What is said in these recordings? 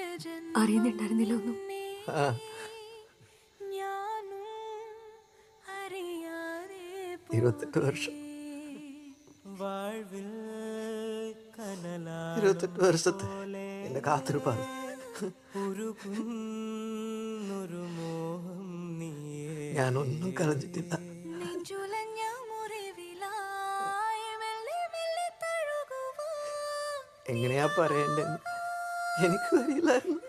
അറിയുന്നുണ്ടായിരുന്നില്ല ഒന്നും ആ ഇരുപത്തെട്ട് വർഷം ഇരുപത്തെട്ട് വർഷത്തെ എന്റെ കാത്തിരിപ്പാണ് ഞാനൊന്നും കളഞ്ഞിട്ടില്ല എങ്ങനെയാ പറയണ്ടെന്ന് എനിക്ക് അറിയില്ലായിരുന്നു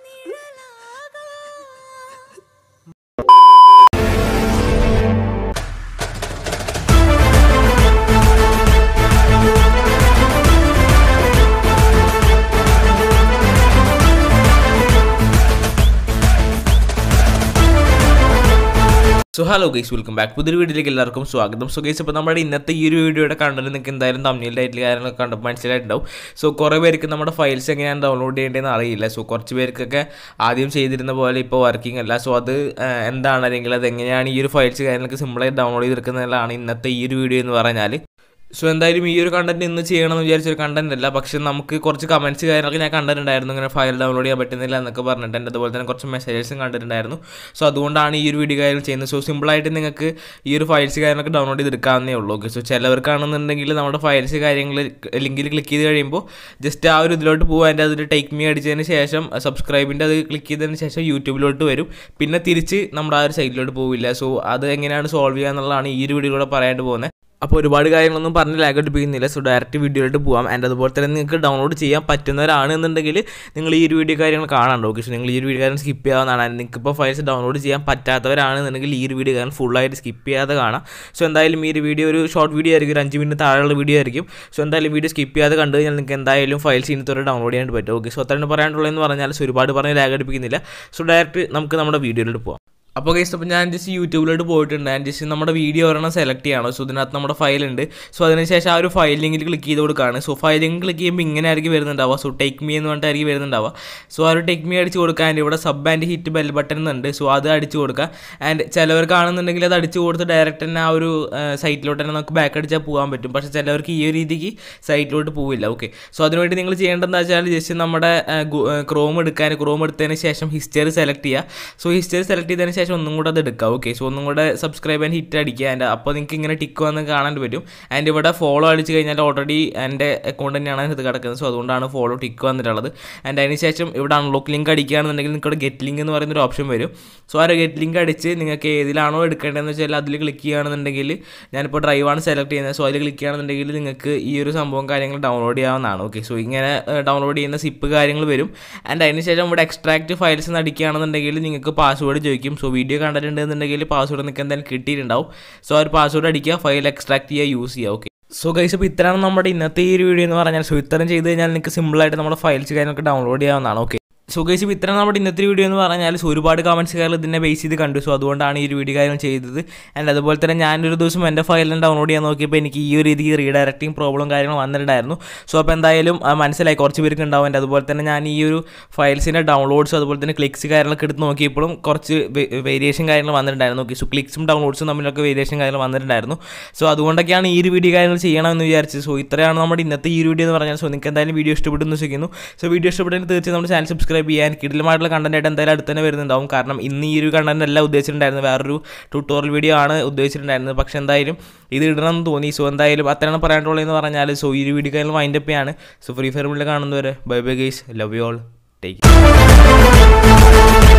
so hello guys welcome back പുതിയൊരു വീഡിയോയിലേക്ക് എല്ലാവർക്കും സ്വാഗതം സോ ഗൈസ് അപ്പോൾ നമ്മുടെ ഇന്നത്തെ ഈ ഒരു വീഡിയോയുടെ കണ്ടന്റ് നിങ്ങൾക്ക് എന്തായാലും തമ്മിലായിട്ട് കാര്യങ്ങളൊക്കെ കണ്ടപ്പോൾ മനസ്സിലായിട്ടുണ്ടാവും സോ കുറേ പേർക്ക് നമ്മുടെ ഫയൽസ് എങ്ങനെയാണ് ഡൗൺലോഡ് ചെയ്യേണ്ടതെന്ന് അറിയില്ല സോ കുറച്ച് പേർക്കൊക്കെ ആദ്യം ചെയ്തിരുന്ന പോലെ ഇപ്പോൾ വർക്കിംഗ് അല്ല സോ അത് ആ, എന്താണ് അല്ലെങ്കിൽ അത് എങ്ങനെയാണ് ഈ ഒരു ഫയൽസ് കാര്യങ്ങളൊക്കെ സിമ്പിളായിട്ട് ഡൗൺലോഡ് ചെയ്തെടുക്കുന്നതിലാണ് ഇന്നത്തെ ഈ ഒരു വീഡിയോ എന്ന് പറഞ്ഞാൽ സോ എന്തായാലും ഈ ഒരു കണ്ടന്റ് ഇന്ന് ചെയ്യണമെന്ന് വിചാരിച്ചൊരു കണ്ടന്റ് അല്ല പക്ഷെ നമുക്ക് കുറച്ച് കമൻറ്റ്സ് കാര്യങ്ങളൊക്കെ ഞാൻ കണ്ടിട്ടുണ്ടായിരുന്നു ഇങ്ങനെ ഫയൽ ഡൗൺലോഡ് ചെയ്യാൻ പറ്റുന്നില്ല എന്നൊക്കെ പറഞ്ഞിട്ട് എൻ്റെ അതുപോലെ തന്നെ കുറച്ച് മെസ്സേജസും കണ്ടിട്ടുണ്ടായിരുന്നു സോ അതുകൊണ്ടാണ് ഈ ഒരു വീഡിയോ കാര്യങ്ങൾ ചെയ്യുന്നത് സോ സിമ്പിളായിട്ട് നിങ്ങൾക്ക് ഈ ഒരു ഫയൽസ് കാര്യങ്ങളൊക്കെ ഡൗൺലോഡ് ചെയ്തെടുക്കാവുന്നേ ഉള്ളൂ ഓക്കെ സോ ചിലവർക്കാണെന്നുണ്ടെങ്കിൽ നമ്മുടെ ഫയൽസ് കാര്യങ്ങൾ ലിങ്കിൽ ക്ലിക്ക് ചെയ്ത് കഴിയുമ്പോൾ ജസ്റ്റ് ആ ഒരു ഇതിലോട്ട് പോകുക അതിൻ്റെ അതിൽ ടേക്ക് മീ അടിച്ചതിന് ശേഷം സബ്സ്ക്രൈബിൻ്റെ അത് ക്ലിക്ക് ചെയ്തതിന് ശേഷം യൂട്യൂബിലോട്ട് വരും പിന്നെ തിരിച്ച് നമ്മുടെ ആ ഒരു സൈറ്റിലോട്ട് പോവില്ല സോ അത് എങ്ങനെയാണ് സോൾവ് ചെയ്യുക എന്നുള്ളതാണ് ഈ ഒരു വീഡിയോയിലൂടെ പറയാനായിട്ട് പോകുന്നത് അപ്പോൾ ഒരുപാട് കാര്യങ്ങളൊന്നും പറഞ്ഞ് ലാഗടിപ്പിക്കുന്നില്ല സോ ഡയറക്റ്റ് വീഡിയോയിലോട്ട് പോകാം ആൻഡ് അതുപോലെ തന്നെ നിങ്ങൾക്ക് ഡൗൺലോഡ് ചെയ്യാൻ പറ്റുന്നവരാണ് എന്നുണ്ടെങ്കിൽ നിങ്ങൾ ഈ ഒരു വീഡിയോ കാര്യങ്ങൾ കാണാണ്ട് ഓക്കെ സോ നിങ്ങൾ ഈ ഒരു വീഡിയോ കാര്യം സ്കിപ്പ് ചെയ്യാവുന്നതാണ് And നിങ്ങൾക്ക് ഇപ്പോൾ ഫയൽസ് ഡൗൺലോഡ് ചെയ്യാൻ പറ്റാത്തവരാണെന്നുണ്ടെങ്കിൽ ഈ ഒരു വീഡിയോ കാര്യം ഫുള്ളായിട്ട് സ്കിപ്പ് ചെയ്യാതെ കാണാം സോ എന്തായാലും ഈ ഒരു വീഡിയോ ഒരു ഷോർട്ട് വീഡിയോ ആയിരിക്കും ഒരു അഞ്ച് മിനിറ്റ് താഴെയുള്ള വീഡിയോ ആയിരിക്കും സോ എന്തായാലും വീഡിയോ സ്കിപ്പ് ചെയ്യാതെ കണ്ടു കഴിഞ്ഞാൽ നിങ്ങൾക്ക് എന്തായാലും ഫയൽസ് ഇന്നത്തെ ഡൗൺലോഡ് ചെയ്യാൻ പറ്റും ഓക്കെ സോ അത്രയാണ് പറയാനുള്ളതെന്ന് പറഞ്ഞാൽ സോ ഒരുപാട് പറഞ്ഞ് ലാഗടിപ്പിക്കുന്നില്ല സോ ഡയറക്റ്റ് നമുക്ക് നമ്മുടെ വീഡിയോയിലോട്ട് പോകാം അപ്പോൾ ഗൈസ് അപ്പോൾ ഞാൻ ജസ്റ്റ് യൂട്യൂബിലോട്ട് പോയിട്ടുണ്ട് ഞാൻ ജസ്റ്റ് നമ്മുടെ വീഡിയോ ഒരെണ്ണം സെലക്ട് ചെയ്യണം സോ ഇതിനകത്ത് നമ്മുടെ ഫയൽ ഉണ്ട് സോ അതിനുശേഷം ആ ഒരു ഫയൽ ലിങ്കിൽ ക്ലിക്ക് ചെയ്ത് കൊടുക്കുകയാണ് സോ ഫയൽ ലിങ്ക് ക്ലിക്ക് ചെയ്യുമ്പോൾ ഇങ്ങനെ ആയിരിക്കും വരുന്നുണ്ടാവുക സോ ടേക്ക് മീ എന്ന് പറഞ്ഞിട്ടായിരിക്കും വരുന്നുണ്ടാവുക സോ ആ ഒരു ടേക്ക് മീ അടിച്ച് കൊടുക്കുക ആൻഡ് ഇവിടെ sub and hit bell button എന്നുണ്ട് സോ അത് അടിച്ച് കൊടുക്കുക ആൻഡ് ചിലവർക്കാണെന്നുണ്ടെങ്കിൽ അത് അടിച്ച് കൊടുത്ത് ഡയറക്റ്റ് തന്നെ ആ ഒരു സൈറ്റിലോട്ട് തന്നെ നമുക്ക് ബാക്ക് അടിച്ചാൽ പോകാൻ പറ്റും പക്ഷേ ചിലവർക്ക് ഈ ഒരു രീതിക്ക് സൈറ്റിലോട്ട് പോവില്ല ഓക്കെ സോ അതിനുവേണ്ടി നിങ്ങൾ ചെയ്യേണ്ടതെന്ന് വെച്ചാൽ ജസ്റ്റ് നമ്മുടെ ക്രോം എടുക്കാൻ ക്രോം എടുത്തതിന് ശേഷം ഹിസ്റ്ററി സെലക്ട് ചെയ്യുക സോ ഹിസ്റ്ററി സെലക്ട് ചെയ്തതിന് ശേഷം ഒന്നും കൂടെ അത് എടുക്കുക ഓക്കെ സോ ഒന്നും കൂടെ സബ്സ്ക്രൈബ് ആൻഡ് ഹിറ്റ് അടിക്കുക ആൻഡ് അപ്പോൾ നിങ്ങൾക്ക് ഇങ്ങനെ ടിക്ക് വന്ന് കാണാൻ പറ്റും ആൻഡ് ഇവിടെ ഫോളോ അടിച്ച് കഴിഞ്ഞാൽ ഓൾറെഡി എൻ്റെ അക്കൗണ്ട് തന്നെയാണ് ഇത് കിടക്കുന്നത് സോ അതുകൊണ്ടാണ് ഫോളോ ടിക്ക് വന്നിട്ടുള്ളത് ആൻഡ് അതിന് ശേഷം ഇവിടെ അൺലോക്ക് ലിങ്ക് അടിക്കുകയാണെന്നുണ്ടെങ്കിൽ നിങ്ങൾക്ക് ഗെറ്റ് ലിങ്ക് എന്ന് പറയുന്ന ഒരു ഓപ്ഷൻ വരും സോ ആ ഒരു ഗെറ്റ് ലിങ്ക് അടിച്ച് നിങ്ങൾക്ക് ഏതിലാണോ എടുക്കേണ്ടതെന്ന് വെച്ചാൽ അതിൽ ക്ലിക്ക് ചെയ്യുകയാണെന്നുണ്ടെങ്കിൽ ഞാനിപ്പോൾ ഡ്രൈവാണ് സെലക്ട് ചെയ്യുന്നത് സോ അതിൽ ക്ലിക്ക് ചെയ്യുകയാണെന്നുണ്ടെങ്കിൽ നിങ്ങൾക്ക് ഈ ഒരു സംഭവം കാര്യങ്ങൾ ഡൗൺലോഡ് ചെയ്യാവുന്നതാണ് ഓക്കെ സോ ഇങ്ങനെ ഡൗൺലോഡ് ചെയ്യുന്ന സിപ്പ് കാര്യങ്ങൾ വരും ആൻഡ് അതിന് ശേഷം ഇവിടെ എക്സ്ട്രാക്ട് ഫയൽസ് അടിക്കുകയാണെന്നുണ്ടെങ്കിൽ നിങ്ങൾക്ക് പാസ്വേഡ് ചോദിക്കും സോ വീഡിയോ കണ്ടിട്ടുണ്ടെന്നുണ്ടെങ്കിൽ പാസ്വേഡ് നിങ്ങൾക്ക് എന്തായാലും കിട്ടിയിട്ടുണ്ടാവും സോ ആ ഒരു പാസ്വേഡ് അടിക്കുക ഫയൽ എക്സ്ട്രാക്ട് ചെയ്യുക യൂസ് ചെയ്യുക ഓക്കെ സോ ഗൈസ് അപ്പോൾ ഇത്രയാണ് നമ്മുടെ ഇന്നത്തെ ഈ ഒരു വീഡിയോ എന്ന് പറഞ്ഞാൽ സോ ഇത്തരം ചെയ്ത് കഴിഞ്ഞാൽ നിങ്ങൾക്ക് സിമ്പിളായിട്ട് നമ്മുടെ ഫയൽസ് കാര്യങ്ങളൊക്കെ ഡൗൺലോഡ് ചെയ്യാവുന്നതാണ് ഓക്കെ സോ ഗൈസ് ഇപ്പോൾ ഇത്രയാണ് നമ്മുടെ ഇന്നത്തെ വീഡിയോ എന്ന് പറഞ്ഞാൽ സോ ഒരുപാട് കമൻറ്റ്സ് കാര്യം ഇതിനെ ബേസ് ചെയ്ത് കണ്ടു സോ അതുകൊണ്ടാണ് ഈ ഒരു വീഡിയോ കാര്യം ചെയ്തത് ആൻഡ് അതുപോലെ തന്നെ ഞാനൊരു ദിവസം എൻ്റെ ഫയലിൽ ഡൗൺലോഡ് ചെയ്യാൻ നോക്കിയപ്പോൾ എനിക്ക് ഈ ഒരു രീതിക്ക് റീഡയറക്റ്റിംഗ് പ്രോബ്ലം കാര്യങ്ങൾ വന്നിട്ടുണ്ടായിരുന്നു സോ അപ്പോൾ എന്തായാലും ആ, മനസ്സിലായി കുറച്ച് പേർക്ക് ഉണ്ടാവും ആൻഡ് അതുപോലെ തന്നെ ഞാൻ ഈ ഒരു ഫയൽസിൻ്റെ ഡൗൺലോഡ്സ് അതുപോലെ തന്നെ ക്ലിക്സ് കാര്യങ്ങളൊക്കെ എടുത്ത് നോക്കിയപ്പോഴും കുറച്ച് വേരിയേഷൻ കാര്യങ്ങൾ വന്നിട്ടുണ്ടായിരുന്നു ഓക്കെ സോ ക്ലിക്സും ഡൗൺലോഡ്സും തമ്മിലൊക്കെ വേരിയേഷൻ കാര്യങ്ങൾ വന്നിട്ടുണ്ടായിരുന്നു സോ അതുകൊണ്ടൊക്കെയാണ് ഈ ഒരു വീഡിയോ കാര്യങ്ങൾ ചെയ്യണമെന്ന് വിചാരിച്ചത് സോ ഇത്രയാണ് നമ്മുടെ ഇന്നത്തെ ഈ ഒരു വീഡിയോ എന്ന് പറഞ്ഞാൽ സോ നിങ്ങൾക്ക് എന്തായാലും വീഡിയോ ഇഷ്ടപ്പെട്ടെന്ന് വിശ്വസിക്കുന്നു സോ വീഡിയോ ഇഷ്ടപ്പെട്ടെങ്കിൽ തീർച്ചയായും നമ്മുടെ ചാനൽ സബ്സ്ക്രൈബ് ചെയ്യാൻ കിടിലമായിട്ടുള്ള കണ്ടന്റ് ആയിട്ട് എന്തായാലും അടുത്ത് തന്നെ വരുന്നുണ്ടാവും കാരണം ഇന്ന് ഈ ഒരു കണ്ടന്റ് അല്ല ഉദ്ദേശിച്ചിട്ടുണ്ടായിരുന്നു വേറൊരു ട്യൂട്ടോറിയൽ വീഡിയോ ആണ് ഉദ്ദേശിച്ചിട്ടുണ്ടായിരുന്നത് പക്ഷേ എന്തായാലും ഇത് ഇടണം എന്ന് തോന്നി സോ എന്തായാലും അത്രയാണ് പറയാനുള്ളതെന്ന് പറഞ്ഞാൽ സോ ഈ ഒരു വീഡിയോ കാര്യം വൈൻഡപ്പ് ചെയ്യാണ് സോ ഫ്രീ ഫയർ വീട്ടിൽ കാണുന്നവരെ bye bye guys love you all take